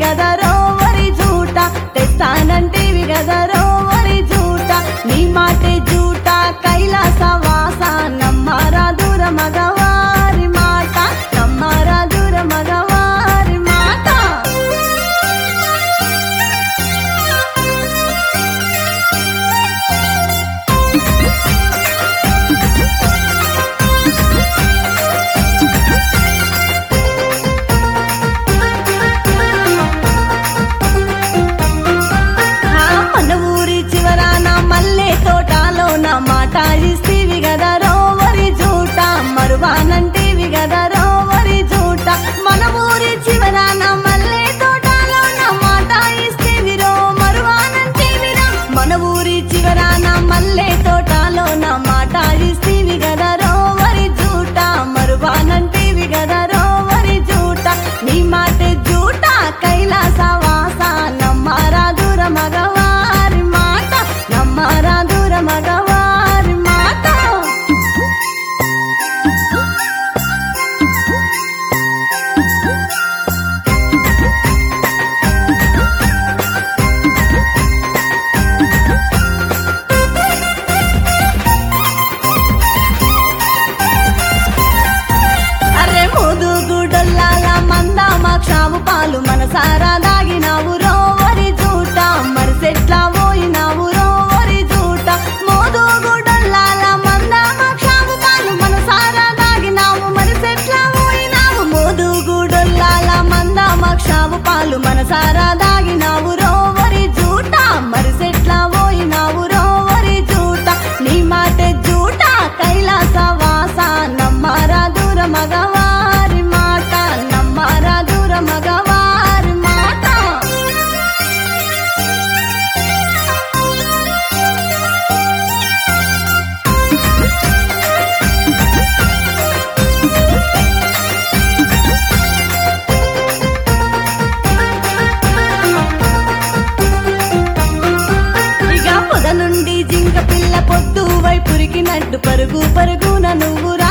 గదరో వరి జూట తెస్తానంటివి గదరో వరి జూట నీ మాటే జూట కైలాస వాస నమ్మరా దూర మగవారి మాట నమ్మరా దూర మగవారి మాట ఆ మన ఊరి చివరాన మల్లె తోటలో నా మాట ఇస్తీవి గదా రోవరి జూట మరువానంటివి గదా రోవరి జూట మన ఊరి చివరాన మల్లె తోటలో నా మాట ఇస్తీవి రో మరువానంటివి రా మన ఊరి చివరాన మల్లె తోటలో నా మాట ఇస్తీవి గదా రోవరి జూట మరువానంటివి గదా రోవరి జూట నీ మాట జూట కైలాస వాస నమ్మరా దూర మగవారి మాట నమ్మరా దూర మగవారి మాట అరే ముదు గుడల్లాల మంద మాక్షాము పాలు మనసారా దాగినావు రోవరి జూట మరి సెట్లా పోయినావు రోవరి జూట మోదు గుడల్లాల మంద మాక్షాము పాలు మనసారా దాగినావు మరి సెట్లా పోయినావు మోదు గుడల్లాల మంద మాక్షాము పాలు మనసారా దాగినావు రోవరి జూట మరి సెట్లా పోయినావు రోవరి జూట నీ మాట జూట కైలాస వాస నమ్మరా దూర మగవారి మాట నమ్మరా దూర మగవారి మాట ఇక పొద నుండి జింక పిల్ల పొద్దు వైపురికినట్టు పరుగు పరుగున నువ్వు